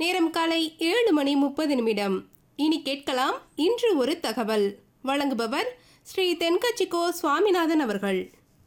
நேரம் காலை ஏழு மணி முப்பது நிமிடம் இனி கேட்கலாம் இன்று ஒரு தகவல் வழங்குபவர் ஸ்ரீ தென்கட்சிக்கோ சுவாமிநாதன் அவர்கள்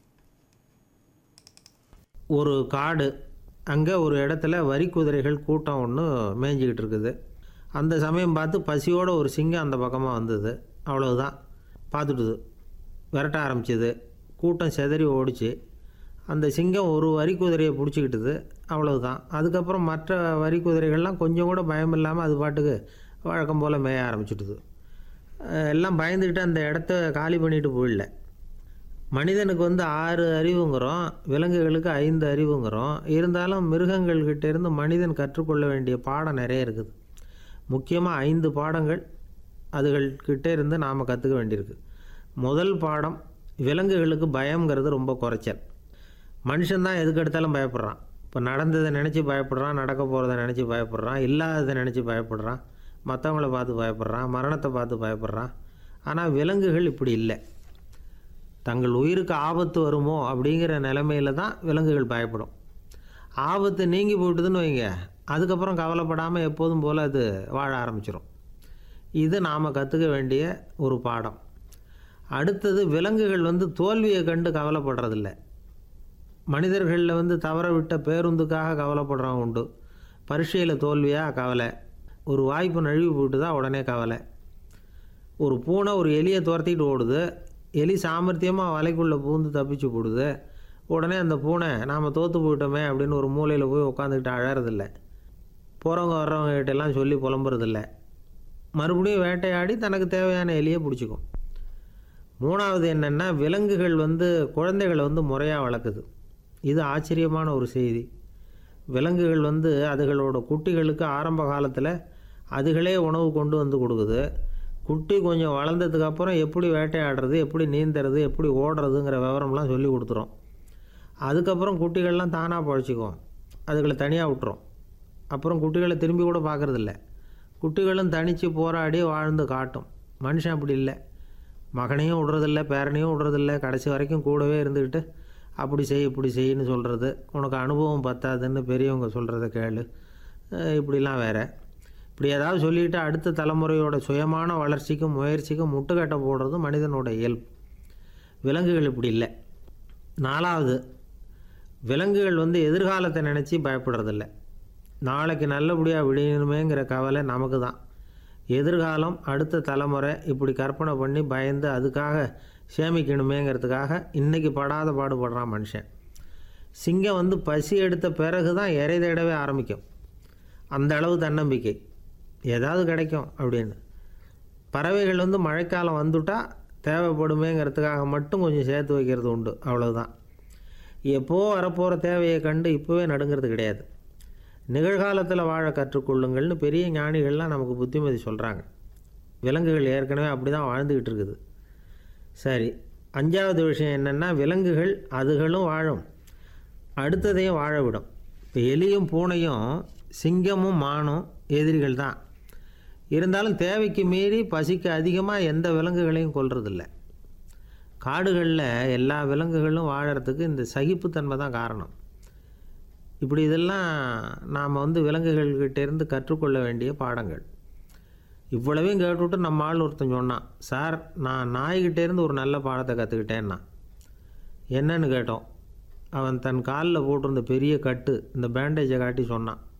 ஒரு காடு அங்கே ஒரு இடத்துல வரி குதிரைகள் கூட்டம் ஒன்று மேய்ஞ்சிக்கிட்டு இருக்குது அந்த சமயம் பார்த்து பசியோட ஒரு சிங்கம் அந்த பக்கமாக வந்தது அவ்வளவுதான் பார்த்துட்டுது விரட்ட ஆரம்பிச்சது கூட்டம் செதறி ஓடிச்சு அந்த சிங்கம் ஒரு வரி குதிரையை பிடிச்சிக்கிட்டுது அவ்வளவுதான் அதுக்கப்புறம் மற்ற வரி குதிரைகள்லாம் கொஞ்சம் கூட பயம் இல்லாமல் அது பாட்டுக்கு வழக்கம் போல் மேய ஆரம்பிச்சிட்டுது அஹ் எல்லாம் பயந்துக்கிட்டு அந்த இடத்த காலி பண்ணிட்டு போயிடல மனிதனுக்கு வந்து ஆறு அறிவுங்கிறோம் விலங்குகளுக்கு ஐந்து அறிவுங்கிறோம் இருந்தாலும் மிருகங்கள்கிட்ட இருந்து மனிதன் கற்றுக்கொள்ள வேண்டிய பாடம் நிறைய இருக்குது முக்கியமாக ஐந்து பாடங்கள் அதுகள்கிட்ட இருந்து நாம் கற்றுக்க வேண்டியிருக்கு முதல் பாடம் விலங்குகளுக்கு பயம்ங்கிறது ரொம்ப குறைச்சல் மனுஷன்தான் எதுக்கு எடுத்தாலும் பயப்படுறான் இப்போ நடந்ததை நினச்சி பயப்படுறான் நடக்க போகிறத நினச்சி பயப்படுறான் இல்லாததை நினச்சி பயப்படுறான் மற்றவங்கள பார்த்து பயப்படுறான் மரணத்தை பார்த்து பயப்படுறான் ஆனால் விலங்குகள் இப்படி இல்லை தங்கள் உயிருக்கு ஆபத்து வருமோ அப்படிங்கிற நிலைமையில தான் விலங்குகள் பயப்படும் ஆபத்து நீங்கி போயிட்டுதுன்னு வைங்க அதுக்கப்புறம் கவலைப்படாமல் எப்போதும் போல் அது வாழ ஆரம்பிச்சிடும் இது நாம் கற்றுக்க வேண்டிய ஒரு பாடம் அடுத்தது விலங்குகள் வந்து தோல்வியை கண்டு கவலைப்படுறதில்ல மனிதர்களில் வந்து தவற விட்ட பேருந்துக்காக கவலைப்படுறவங்க உண்டு பரீட்சையில் தோல்வியாக கவலை ஒரு வாய்ப்பு நழுவி போயிட்டு தான் உடனே கவலை ஒரு பூனை ஒரு எலியை துரத்திட்டு ஓடுது எலி சாமர்த்தியமாக வலைக்குள்ளே பூந்து தப்பிச்சு போடுது உடனே அந்த பூனை நாம் தோற்று போயிட்டோமே அப்படின்னு ஒரு மூலையில் போய் உட்காந்துக்கிட்டு அழறதில்ல போகிறவங்க வர்றவங்க கிட்டெல்லாம் சொல்லி புலம்புறதில்ல மறுபடியும் வேட்டையாடி தனக்கு தேவையான எலியை பிடிச்சிக்கும் மூணாவது என்னென்னா விலங்குகள் வந்து குழந்தைகளை வந்து முறையாக வளர்க்குது இது ஆச்சரியமான ஒரு செய்தி விலங்குகள் வந்து அதுகளோட குட்டிகளுக்கு ஆரம்ப காலத்தில் அதுகளே உணவு கொண்டு வந்து கொடுக்குது குட்டி கொஞ்சம் வளர்ந்ததுக்கு அப்புறம் எப்படி வேட்டையாடுறது எப்படி நீந்துறது எப்படி ஓடுறதுங்கிற விவரம்லாம் சொல்லி கொடுத்துரும் அதுக்கப்புறம் குட்டிகள்லாம் தானாக பழச்சிக்கும் அதுகளை தனியாக விட்டுரும் அப்புறம் குட்டிகளை திரும்பி கூட பார்க்குறதில்ல குட்டிகளும் தனித்து போராடி வாழ்ந்து காட்டும் மனுஷன் அப்படி இல்லை மகனையும் விடுறதில்ல பேரனையும் விடுறதில்ல கடைசி வரைக்கும் கூடவே இருந்துக்கிட்டு அப்படி செய் இப்படி செய்யின்னு சொல்கிறது உனக்கு அனுபவம் பத்தாதுன்னு பெரியவங்க சொல்கிறத கேளு அஹ் இப்படிலாம் வேற இப்படி ஏதாவது சொல்லிட்டு அடுத்த தலைமுறையோட சுயமான வளர்ச்சிக்கும் முயற்சிக்கும் முட்டுக்கட்டை போடுறது மனிதனோட இயல்பு விலங்குகள் இப்படி இல்லை நாலாவது விலங்குகள் வந்து எதிர்காலத்தை நினச்சி பயப்படுறதில்ல நாளைக்கு நல்லபடியாக விடியணுமேங்கிற கவலை நமக்கு தான் எதிர்காலம் அடுத்த தலைமுறை இப்படி கற்பனை பண்ணி பயந்து அதுக்காக சேமிக்கணுமேங்கிறதுக்காக இன்றைக்கி படாத பாடுபடுறான் மனுஷன் சிங்கம் வந்து பசி எடுத்த பிறகு தான் இறை தேடவே ஆரம்பிக்கும் அந்த அளவு தன்னம்பிக்கை ஏதாவது கிடைக்கும் அப்படின்னு பறவைகள் வந்து மழைக்காலம் வந்துட்டா தேவைப்படுமேங்கிறதுக்காக மட்டும் கொஞ்சம் சேர்த்து வைக்கிறது உண்டு அவ்வளவுதான் எப்போ வரப்போகிற தேவையை கண்டு இப்போவே நடுங்கிறது கிடையாது நிகழ்காலத்தில் வாழ கற்றுக்கொள்ளுங்கள்னு பெரிய ஞானிகள்லாம் நமக்கு புத்திமதி சொல்கிறாங்க விலங்குகள் ஏற்கனவே அப்படி தான் வாழ்ந்துக்கிட்டு இருக்குது சரி அஞ்சாவது விஷயம் என்னென்னா விலங்குகள் அதுகளும் வாழும் அடுத்ததையும் வாழ விடும் இப்போ எலியும் பூனையும் சிங்கமும் மானும் எதிரிகள் தான் இருந்தாலும் தேவைக்கு மீறி பசிக்கு அதிகமாக எந்த விலங்குகளையும் கொல்றதில்ல காடுகளில் எல்லா விலங்குகளும் வாழறதுக்கு இந்த சகிப்புத்தன்மை தான் காரணம் இப்படி இதெல்லாம் நாம் வந்து விலங்குகள்கிட்ட இருந்து கற்றுக்கொள்ள வேண்டிய பாடங்கள் இவ்வளவையும் கேட்டுவிட்டு நம்ம ஆள் ஒருத்தன் சொன்னான் சார் நான் நாய்கிட்ட இருந்து ஒரு நல்ல பாடத்தை கற்றுக்கிட்டேன்னா என்னன்னு கேட்டோம் அவன் தன் காலில் போட்டிருந்த பெரிய கட்டு இந்த பேண்டேஜை காட்டி சொன்னான்